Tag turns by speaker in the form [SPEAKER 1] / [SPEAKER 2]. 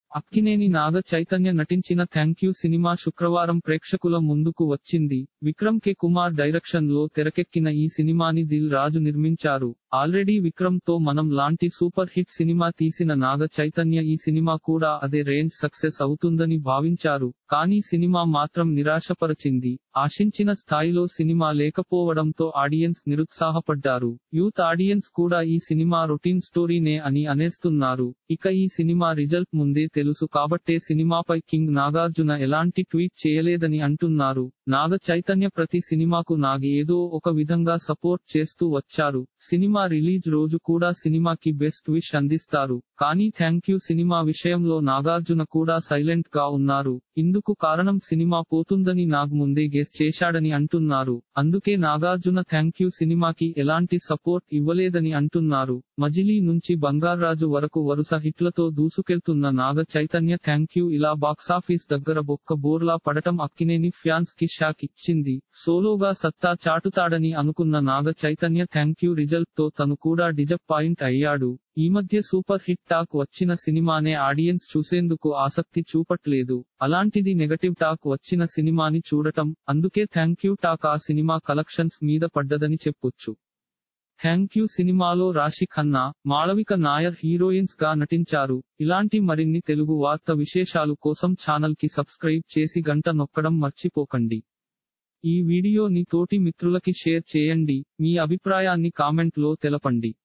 [SPEAKER 1] అక్కినేని నాగ చైతన్య నటించిన thank you cinema శుక్రవారం ప్రేక్షకుల ముందుకు వచ్చింది విక్రమ్ కే కుమార్ డైరెక్షన్ లో తెరకెక్కిన ఈ సినిమాని దిల్ రాజు నిర్మించారు ఆల్రెడీ విక్రమ్ తో మనం లాంటి సూపర్ హిట్ సినిమా తీసిన నాగ చైతన్య ఈ సినిమా కూడా అదే రేంజ్ సక్సెస్ అవుతుందని భావించారు కానీ సినిమా మాత్రం నిరాశపరచింది ఆశించిన స్థాయిలో సినిమా లేకపోవడంతో ఆడియన్స్ నిరుత్సాహపడ్డారు యూత్ ఆడియన్స్ కూడా ఈ సినిమా రొటీన్ స్టోరీనే అని అనేస్తున్నారు ఇక ఈ సినిమా రిజల్ట్ ముందే తెలుసు కాబట్టే సినిమాపై కింగ్ నాగార్జున ఎలాంటి ట్వీట్ చేయలేదని అంటున్నారు నాగ చైతన్య ప్రతి సినిమాకు నాగ్ ఏదో ఒక విధంగా సపోర్ట్ చేస్తూ వచ్చారు సినిమా రిలీజ్ రోజు కూడా సినిమాకి బెస్ట్ విష్ అందిస్తారు కానీ థ్యాంక్ యూ సినిమా విషయంలో నాగార్జున కూడా సైలెంట్ గా ఉన్నారు ఇందుకు కారణం సినిమా పోతుందని నాగ్ ముందే గెస్ చేశాడని అంటున్నారు అందుకే నాగార్జున థ్యాంక్ యూ సినిమాకి ఎలాంటి సపోర్ట్ ఇవ్వలేదని అంటున్నారు మజిలీ నుంచి బంగారాజు వరకు వరుస హిట్లతో దూసుకెళ్తున్న నాగ చైతన్య థ్యాంక్ యూ ఇలా బాక్సాఫీస్ దగ్గర బొక్క బోర్లా పడటం అక్కినేని ఫ్యాన్స్ కి షాక్ ఇచ్చింది సోలోగా సత్తా చాటుతాడని అనుకున్న Naga Chaitanya thank you result తో తను కూడా డిజపాయింట్ అయ్యాడు ఈ మధ్య సూపర్ హిట్ టాక్ వచ్చిన సినిమానే ఆడియన్స్ చూసేందుకు ఆసక్తి చూపట్లేదు అలాంటిది నెగటివ్ టాక్ వచ్చిన సినిమాని చూడటం అందుకే థ్యాంక్ యూ టాక్ ఆ సినిమా కలెక్షన్స్ మీద పడ్డదని చెప్పొచ్చు థ్యాంక్ యూ సినిమాలో రాశి ఖన్నా మాళవిక నాయర్ హీరోయిన్స్ గా నటించారు ఇలాంటి మరిన్ని తెలుగు వార్త విశేషాలు కోసం ఛానల్ కి సబ్స్క్రైబ్ చేసి గంట నొక్కడం మర్చిపోకండి ఈ వీడియోని తోటి మిత్రులకి షేర్ చేయండి మీ అభిప్రాయాన్ని కామెంట్ లో తెలపండి